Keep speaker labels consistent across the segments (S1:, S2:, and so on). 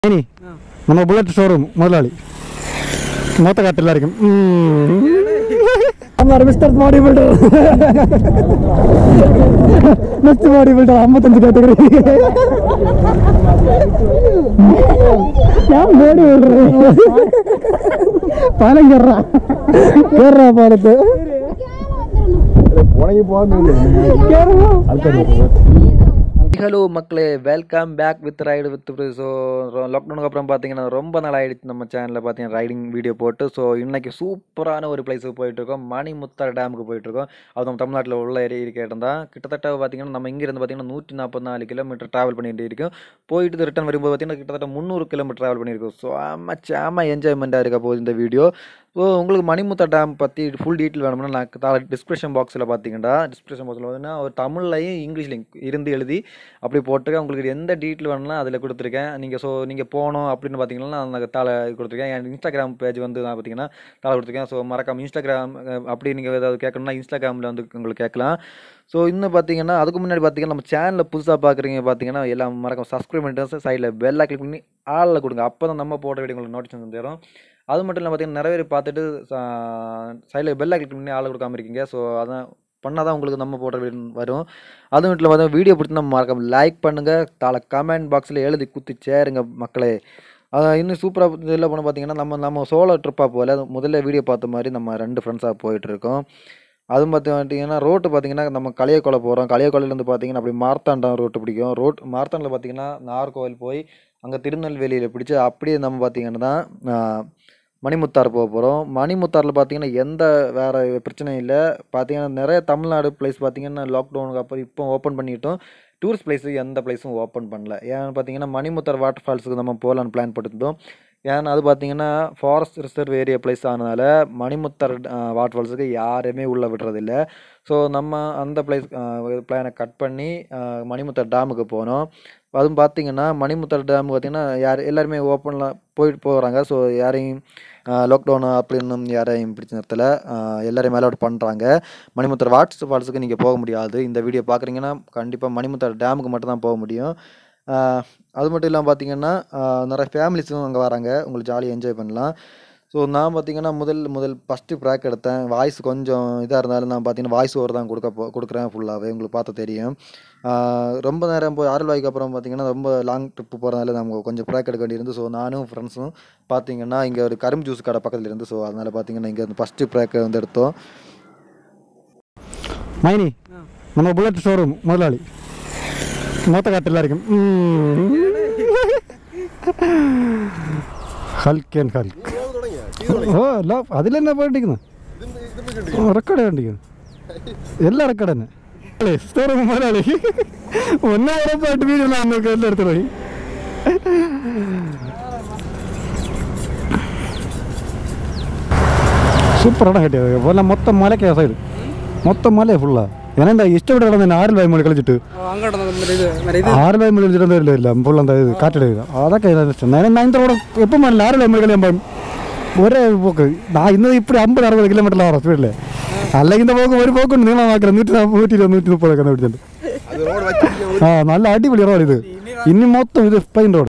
S1: ഇനി നമ്മൾ bullet showroom മുതലാളി മൂത്ത കാട്ടിലായിരിക്കും mister body builder next body builder അമ്പത്തഞ്ച് കാറ്റഗറി ഞാൻ ബോഡി ബിൽഡർ പാലം കയറാ കയറാ പാലത്ത്
S2: ஹலோ மக்களே welcome back with ride with so லாக்டவுனுக்கு அப்புறம் பார்த்தீங்கன்னா ரொம்ப நாள் ஆயிடுச்சு நம்ம சேனலில் பார்த்தீங்கன்னா ரைடிங் வீடியோ போட்டு ஸோ இன்னைக்கு சூப்பரான ஒரு பிளேஸுக்கு போயிட்டுருக்கோம் மணிமுத்தார் டேமுக்கு போயிட்டுருக்கோம் அது நம்ம தமிழ்நாட்டில் உள்ள ஏரியா இருக்க இடம் தான் கிட்டத்தட்ட பார்த்தீங்கன்னா நம்ம இங்கேருந்து பார்த்தீங்கன்னா நூற்றி நாற்பத்தி நாலு கிலோமீட்டர் ட்ராவல் பண்ணிட்டு இருக்கோம் போயிட்டு ரிட்டர்ன் வரும்போது பார்த்தீங்கன்னா கிட்டத்தட்ட முந்நூறு கிலோமீட்டர் ட்ராவல் பண்ணியிருக்கோம் ஸோ ஆமாம் சாம என்ஜாய்மெண்ட்டாக இருக்க போகுது இந்த வீடியோ ஸோ உங்களுக்கு மணிமுத்தா டேம் பற்றி ஃபுல் டீட்டெயில் வேணும்னா நான் தாழ டிஸ்கிரிப்ஷன் பாக்ஸில் பார்த்தீங்கன்னா டிஸ்கிரிப்ஷன் பாக்ஸில் பார்த்தீங்கன்னா ஒரு தமிழ்லையும் இங்கிலீஷ்லையும் இருந்து எழுதி அப்படி போட்டிருக்கேன் உங்களுக்கு எந்த டீட்டெயில் வேணும்னா அதில் கொடுத்துருக்கேன் நீங்கள் ஸோ நீங்கள் போகணும் அப்படின்னு பார்த்தீங்கன்னா நான் தாழ கொடுத்துருக்கேன் என் இன்ஸ்டாகிராம் பேஜ் வந்து நான் பார்த்தீங்கன்னா தாழ கொடுத்துருக்கேன் ஸோ மறக்காம இன்ஸ்டாகிராம் அஹ், அப்படி நீங்கள் ஏதாவது கேட்கணும்னா இன்ஸ்டாகிராமில் வந்து உங்களுக்கு கேட்கலாம் ஸோ இன்னும் பார்த்தீங்கன்னா அதுக்கு முன்னாடி பார்த்தீங்கன்னா நம்ம சேனலில் புதுசாக பார்க்குறீங்க பார்த்தீங்கன்னா எல்லாம் மறக்காம சப்ஸ்கிரைப் பண்ணிட்டு சைடில் பெல்லாக கிளிக் பண்ணி ஆளில் கொடுங்க அப்போ தான் நம்ம போடுற வீடியோ உங்களுக்கு நோட்டிஃபிகேஷன் தரும் அது மட்டும் இல்லாமல் பார்த்தீங்கன்னா நிறைய பேர் பார்த்துட்டு சைடில் பெல்லாக கிளிக் பண்ணி ஆளை கொடுக்காம இருக்கீங்க ஸோ அதான் பண்ணால் தான் உங்களுக்கு நம்ம போடுற வீடியோ வரும் அது மட்டும் இல்லாமல் வீடியோ பிடிச்சி நம்ம மறக்காம லைக் பண்ணுங்கள் தாழ கமெண்ட் பாக்ஸில் எழுதி குத்தி சேருங்க மக்களே அஹ் இன்னும் சூப்பராக இதில் போன பார்த்தீங்கன்னா நம்ம நம்ம சோலோ ட்ரிப்பாக போகல முதல்ல வீடியோ பார்த்த மாதிரி நம்ம ரெண்டு ஃப்ரெண்ட்ஸாக போயிட்டுருக்கோம் அதுவும் பார்த்தீங்கன்னா ரோட்டு பார்த்தீங்கன்னா நம்ம களியக்கொலை போகிறோம் களியக்கொலையிலேருந்து பார்த்தீங்கன்னா அப்படி மார்த்தாண்டம் ரோட்டு பிடிக்கும் ரோட் மார்த்தாண்டில் பார்த்தீங்கன்னா நாகர்கோவில் போய் அங்கே திருநெல்வேலியில் பிடிச்சி அப்படியே நம்ம பார்த்தீங்கன்னா ஆஹ், மணிமுத்தார் போக போகிறோம் மணிமுத்தாரில் பார்த்தீங்கன்னா எந்த வேறு பிரச்சனையும் இல்லை பார்த்தீங்கன்னா நிறைய தமிழ்நாடு பிளேஸ் பார்த்தீங்கன்னா லாக்டவுனுக்கு அப்புறம் இப்போ ஓப்பன் பண்ணிட்டோம் டூரிஸ்ட் பிளேஸு எந்த பிளேஸும் ஓப்பன் பண்ணல ஏன்னு பார்த்தீங்கன்னா மணிமுத்தார் வாட்டர் ஃபால்ஸுக்கு நம்ம போகலான்னு பிளான் போட்டுருந்தோம் ஏன்னா அது பார்த்தீங்கன்னா ஃபாரஸ்ட் ரிசர்வ் ஏரியா பிளேஸ் ஆனதால மணிமுத்தார் வாட்டர் ஃபால்ஸுக்கு யாருமே உள்ளே விடுறதில்ல ஸோ நம்ம அந்த பிளேஸ் பிளானை கட் பண்ணி அஹ், மணிமுத்தார் டேமுக்கு போனோம் அதுவும் பார்த்தீங்கன்னா மணிமுத்தார் டேம் பார்த்தீங்கன்னா யார் எல்லாருமே ஓப்பனில் போயிட்டு போகிறாங்க ஸோ யாரையும் லாக்டவுன் அப்படின்னு யாரையும் பிடிச்ச நேரத்தில் எல்லாரையும் மேலே பண்ணுறாங்க மணிமுத்தார் வாட்டர் ஃபால்ஸுக்கு நீங்கள் போக முடியாது இந்த வீடியோ பார்க்குறீங்கன்னா கண்டிப்பாக மணிமுத்தார் டேமுக்கு மட்டும் தான் போக முடியும் ஆஹ் அது மட்டும் இல்லாமல் பார்த்தீங்கன்னா ஆஹ் நிறைய ஃபேமிலிஸும் அங்கே வராங்க உங்களுக்கு ஜாலியாக என்ஜாய் பண்ணலாம் ஸோ நான் பார்த்தீங்கன்னா முதல் முதல் ஃபஸ்ட்டு ப்ராக் எடுத்தேன் வாய்ஸ் கொஞ்சம் இதாக இருந்தாலும் நான் பார்த்தீங்கன்னா வாய்ஸ் ஓவர் தான் கொடுக்க போ கொடுக்குறேன் ஃபுல்லாகவே உங்களுக்கு பார்த்து தெரியும் ஆஹ் ரொம்ப நேரம் போய் ஆரல்வாய்க்கு அப்புறம் பார்த்தீங்கன்னா ரொம்ப லாங் ட்ரிப்பு போகிறதுனால நம்ம கொஞ்சம் ப்ராக் எடுக்க வேண்டியிருந்து ஸோ நானும் ஃப்ரெண்ட்ஸும் பார்த்தீங்கன்னா இங்கே ஒரு கரும்பு ஜூஸ் கடை பக்கத்தில் இருந்து ஸோ அதனால் பார்த்தீங்கன்னா இங்கே ஃபஸ்ட்டு ப்ராக்கை வந்து எடுத்தோம்
S1: മൈനി നമ്മൾ ബുള്ളറ്റ് ഷോറൂം മുതലാളി മൂത്ത കാട്ടിലായിരിക്കും ഹൽക്ക് ആൻഡ് ഹൽക്ക് ഓ അല്ല അതിലെന്നാ പോയിട്ടിരിക്കുന്നു റെക്കോർഡ് കണ്ടിരിക്കുന്നു എല്ലാം റെക്കോർഡ് തന്നെ അല്ലേ ഷോറൂം മുതലാളി ഒന്നാം ഉറപ്പായിട്ട് വീഡിയോ നമുക്ക് എല്ലാം എടുത്തു പോയി സൂപ്പറാണ് കിട്ടിയത് പോലെ മൊത്തം മലക്കാ സൈഡ് മൊത്തം മല ഫുള്ളാ ഞാനെന്താ ഇഷ്ടപ്പെട്ട ഇടം തന്നെ ആറിൽ വായ്മ കളിച്ചിട്ട്
S3: അങ്ങോട്ട് മറ്റേ ഇത് മറ്റേ ഇത്
S1: ആറ് വായ്മ കളിച്ചിട്ട് എന്താ ഇല്ല ഫുൾ എന്താ ഇത് കാറ്റെടുക്കുക അതൊക്കെ ഏതാണ്ട് ഇഷ്ടം ഞാൻ നയൻത്തോടെ എപ്പം വേണം ആറ് വായ്മ കളിയാകുമ്പോൾ ഒരേ പോക്ക് നാ ഇന്ന് ഇപ്പടി അമ്പത് അറുപത് കിലോമീറ്റർ ആവാം സ്പീഡില്ലേ അല്ലെങ്കിൽ இந்த പോക്ക് ഒരു പോക്കുണ്ട് നീളമാക്കണം നൂറ്റി നാൽപ്പത് നൂറ്റി ഇരുപത് നൂറ്റി മുപ്പതൊക്കെ പിടിച്ചിട്ടുണ്ട് ആ നല്ല അടിപൊളി റോഡ് ഇത് ഇനി മൊത്തം ഇത് പൈൻ റോഡ്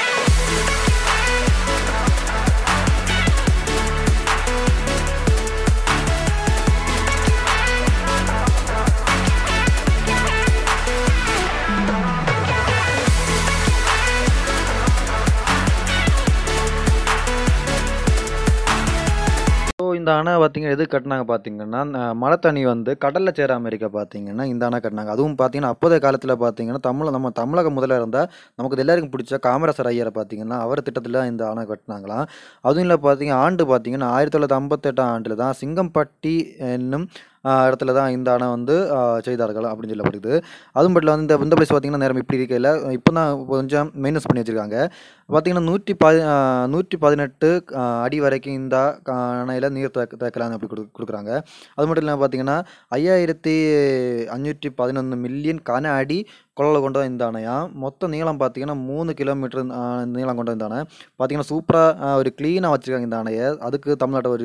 S2: ஸோ இந்த அணை பார்த்தீங்கன்னா எது கட்டினாங்க பார்த்தீங்கன்னா அஹ் மழை தண்ணி வந்து கடலில் சேராம இருக்க பார்த்தீங்கன்னா இந்த அணை கட்டினாங்க அதுவும் பார்த்தீங்கன்னா அப்போதைய காலத்தில் பார்த்தீங்கன்னா தமிழ் நம்ம தமிழக முதல்ல இருந்தால் நமக்கு இது எல்லாருக்கும் பிடிச்ச காமராசர் ஐயரை பார்த்தீங்கன்னா அவர் திட்டத்தில் இந்த அணை கட்டினாங்களாம் அதுவும் இல்லை பார்த்தீங்கன்னா ஆண்டு பார்த்தீங்கன்னா ஆயிரத்தி தொள்ளாயிரத்தி ஐம்பத்தெட்டாம் ஆண்டில் தான் சிங்கம்பட்டி என்னும் ஆஹ் இடத்துல தான் இந்த அணை வந்து ஆஹ் செய்தார்கள் அப்படின்னு சொல்லப்படுது அதுவும் பட்டில் வந்து இந்த இந்த பிளேஸ் பார்த்தீங்கன்னா நேரம் இப்படி இருக்கையில் இப்போ தான் கொஞ்சம் மெயின்டெனன்ஸ் பண்ணி வச்சுருக்காங்க பார்த்தீங்கன்னா நூற்றி பதி ஆஹ் நூற்றி பதினெட்டு ஆஹ் அடி வரைக்கும் இந்த கா- அணையில் நீர் தேக்க தேக்கலாம் அப்படி கொடு கொடுக்குறாங்க அது மட்டும் இல்லாமல் பார்த்தீங்கன்னா ஐயாயிரத்தி அஞ்சூற்றி பதினொன்று மில்லியன் கன அடி கொள்ளலை கொண்ட இந்த அணையா மொத்த நீளம் பார்த்தீங்கன்னா மூணு கிலோமீட்டர் நீளம் கொண்ட இந்த அணை பார்த்தீங்கன்னா சூப்பராக ஒரு க்ளீனாக வச்சுருக்காங்க இந்த அணையை அதுக்கு தமிழ்நாட்டை ஒரு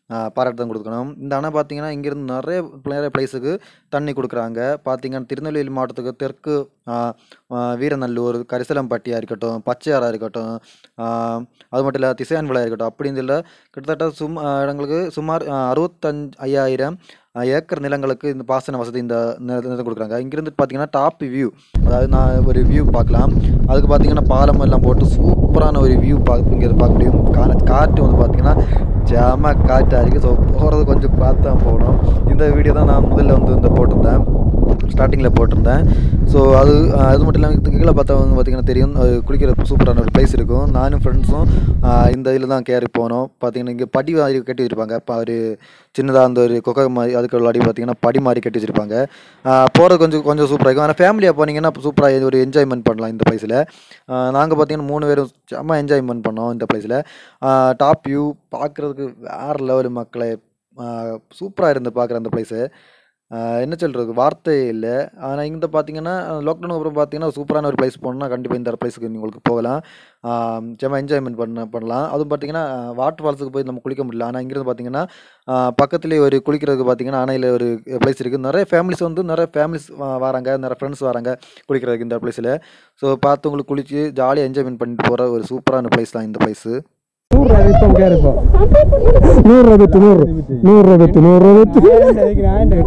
S2: பாராட்டு தான் கொடுக்கணும் இந்த அணை பார்த்தீங்கன்னா இங்கேருந்து நிறைய நிறைய பிளேஸுக்கு தண்ணி கொடுக்குறாங்க பார்த்தீங்கன்னா திருநெல்வேலி மாவட்டத்துக்கு தெற்கு ஆ, ஆ, வீரநல்லூர் கரிசலம்பட்டியாக இருக்கட்டும் பச்சையாறாக இருக்கட்டும் ஆ, அது மட்டும் இல்லை திசையான்விளையாக இருக்கட்டும் அப்படின்னு இல்லை கிட்டத்தட்ட சும் ஆ, இடங்களுக்கு சுமார் ஆ, அறுபத்தஞ்சு ஐயாயிரம் ஆ, ஏக்கர் நிலங்களுக்கு இந்த பாசன வசதி இந்த நிலத்தை கொடுக்குறாங்க இங்கிருந்து பார்த்தீங்கன்னா டாப் வியூ அதாவது நான் ஒரு வியூ பார்க்கலாம் அதுக்கு பார்த்தீங்கன்னா பாலம் எல்லாம் போட்டு சூப்பரான ஒரு வியூ பார்க்க இங்கே பார்க்க முடியும் கா- காற்று வந்து பார்த்தீங்கன்னா ஜாம காற்றாக இருக்குது ஸோ போகிறது கொஞ்சம் பார்த்து தான் போகணும் இந்த வீடியோ தான் நான் முதல்ல வந்து இந்த போட்டிருந்தேன் ஸ்டார்டிங்கில் போட்டிருந்தேன் ஸோ அது அஹ், அது மட்டும் இல்லாமல் இதுக்கு கீழே பார்த்தவங்க பார்த்தீங்கன்னா தெரியும் அது குளிக்கிற சூப்பரான ஒரு பிளேஸ் இருக்கும் நானும் ஃப்ரெண்ட்ஸும் இந்த இதில் தான் கேரி போனோம் பார்த்தீங்கன்னா இங்கே படி மாதிரி கட்டி வச்சிருப்பாங்க இப்போ ஒரு சின்னதாக அந்த ஒரு கொக்கை மாதிரி அதுக்கு விளையாடி பார்த்தீங்கன்னா படி மாதிரி கட்டி வச்சிருப்பாங்க போகிறது கொஞ்சம் கொஞ்சம் சூப்பராக இருக்கும் ஆனால் ஃபேமிலியாக போனீங்கன்னா சூப்பராக ஒரு என்ஜாய்மெண்ட் பண்ணலாம் இந்த பிளேஸில் நாங்கள் பார்த்தீங்கன்னா மூணு பேரும் செம்ம என்ஜாய்மெண்ட் பண்ணோம் இந்த பிளேஸில் டாப் வியூ பார்க்குறதுக்கு வேறு லெவல் மக்களை சூப்பராக இருந்து பார்க்குற அந்த பிளேஸு என்ன சொல்கிறது வார்த்தையே இல்லை ஆனால் இங்கே பார்த்தீங்கன்னா லாக்டவுனுக்கு அப்புறம் பார்த்தீங்கன்னா சூப்பரான ஒரு பிளேஸ் போகணுன்னா கண்டிப்பாக இந்த பிளேஸுக்கு உங்களுக்கு போகலாம் ஆஹ் செம்ம என்ஜாய்மெண்ட் பண்ண பண்ணலாம் அதுவும் பார்த்தீங்கன்னா வாட்டர் ஃபால்ஸுக்கு போய் நம்ம குளிக்க முடியல ஆனால் இங்கிருந்து பார்த்தீங்கன்னா ஆஹ் பக்கத்துலேயே ஒரு குளிக்கிறதுக்கு பார்த்தீங்கன்னா அணையில் ஒரு பிளேஸ் இருக்குது நிறைய ஃபேமிலிஸ் வந்து நிறைய ஃபேமிலிஸ் வராங்க நிறைய ஃப்ரெண்ட்ஸ் வராங்க குளிக்கிறதுக்கு இந்த பிளேஸில் ஸோ பார்த்து உங்களுக்கு குளிச்சு ஜாலியாக என்ஜாய்மெண்ட் பண்ணிட்டு போகிற ஒரு சூப்பரான பிளேஸ் தான் இந்த பிளேஸு
S1: நூறுரூவா இப்போ கேரு இப்போ நூறுரூவா வித்து நூறு நூறுரூவா வித்து நூறுரூவா வித்து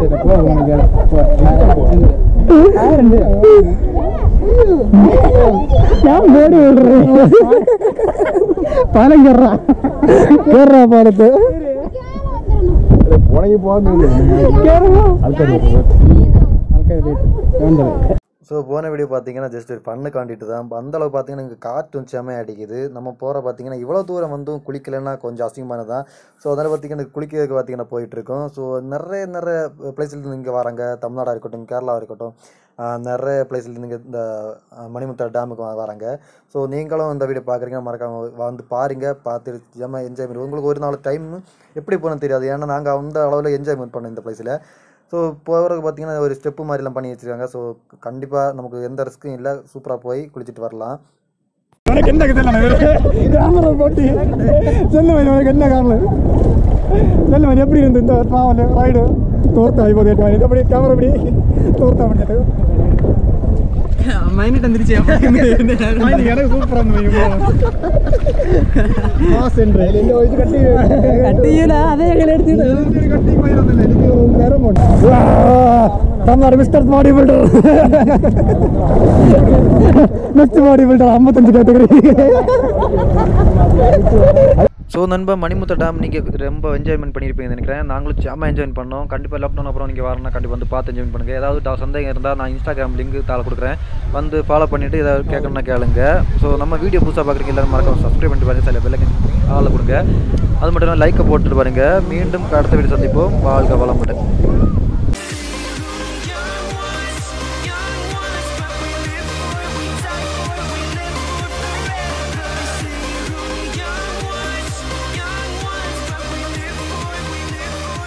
S1: ഞാൻ പേടി പാലം കയറാ കയറാ പാലത്ത് ഉണങ്ങി പോകുന്നു
S2: ஸோ போன வீடியோ பார்த்தீங்கன்னா ஜஸ்ட் ஒரு பண்ணு காண்டிட்டு தான் அந்த அளவு பார்த்தீங்கன்னா இங்கே காற்று செம்மையாக அடிக்குது நம்ம போகிற பார்த்தீங்கன்னா இவ்வளோ தூரம் வந்தும் குளிக்கலைன்னா கொஞ்சம் அசிங்கமானது தான் ஸோ அதனால் பார்த்தீங்கன்னா குளிக்கிறதுக்கு பார்த்தீங்கன்னா போயிட்டுருக்கோம் ஸோ நிறைய நிறைய பிளேஸ்லேருந்து இங்கே வராங்க தமிழ்நாடாக இருக்கட்டும் கேரளாவாக இருக்கட்டும் ஆஹ் நிறைய பிளேஸ்லேருந்து இங்கே இந்த ஆஹ் மணிமுத்தார் டேமுக்கு வ- வராங்க ஸோ நீங்களும் இந்த வீடியோ பார்க்குறீங்க மறக்காம வந்து பாருங்க பார்த்து ஜம்ம என்ஜாய் பண்ணி உங்களுக்கு ஒரு நாள் டைம் எப்படி போகணும்னு தெரியாது ஏன்னா நாங்கள் அந்த அளவில் என்ஜாய்மெண்ட் பண்ணோம் இந்த பிளேஸில் ஸோ போகிறதுக்கு பார்த்தீங்கன்னா ஒரு ஸ்டெப்பு மாதிரிலாம் பண்ணி வச்சுருக்காங்க ஸோ கண்டிப்பாக நமக்கு எந்த ரிஸ்க்கும் இல்லை சூப்பராக போய் குளிச்சுட்டு வரலாம்
S1: உனக்கு என்ன கேமரா போட்டி சொல்லு மணி உனக்கு என்ன காரணம் சொல்லு மணி எப்படி இருந்து இந்த டிராவல் ரைடு தோர்த்தா இப்போ கேட்டு எப்படி கேமரா எப்படி தோர்த்தா பண்ணிட்டு
S3: மைனிட்டு வந்துருச்சு
S1: எனக்கு சூப்பராக மாஸ் என்ற இந்த வயசு கட்டி
S3: கட்டியில அதே எங்களை எடுத்துக்கிட்டு
S1: கட்டி போயிருந்தில்ல എനിക്ക് നേരം പോട്ടെ തമ്മാർ mister body builder next body builder അമ്പത്തഞ്ച് കാറ്റഗറി
S2: ஸோ நண்பா மணிமுத்த டேம் நீங்கள் ரொம்ப என்ஜாய்மெண்ட் பண்ணியிருப்பீங்கன்னு நினைக்கிறேன் நாங்களும் செம்ம என்ஜாய் பண்ணோம் கண்டிப்பாக லாக்டவுன் அப்புறம் நீங்கள் வரணும் கண்டிப்பாக வந்து பார்த்து என்ஜாய் பண்ணுங்கள் ஏதாவது டா- சந்தேகம் இருந்தால் நான் இன்ஸ்டாகிராம் லிங்க் தாழ கொடுக்குறேன் வந்து ஃபாலோ பண்ணிவிட்டு ஏதாவது கேட்கணும்னா கேளுங்க ஸோ நம்ம வீடியோ புதுசாக பார்க்குறீங்க எல்லாரும் மறக்காம சப்ஸ்கிரைப் பண்ணிட்டு பாருங்க சில பெல்லைக்கன் ஆளில் கொடுங்க அது மட்டும் இல்லாமல் லைக்கை போட்டுட்டு பாருங்க மீண்டும் அடுத்த வீடியோ சந்திப்போம் வாழ்க வளமுடன்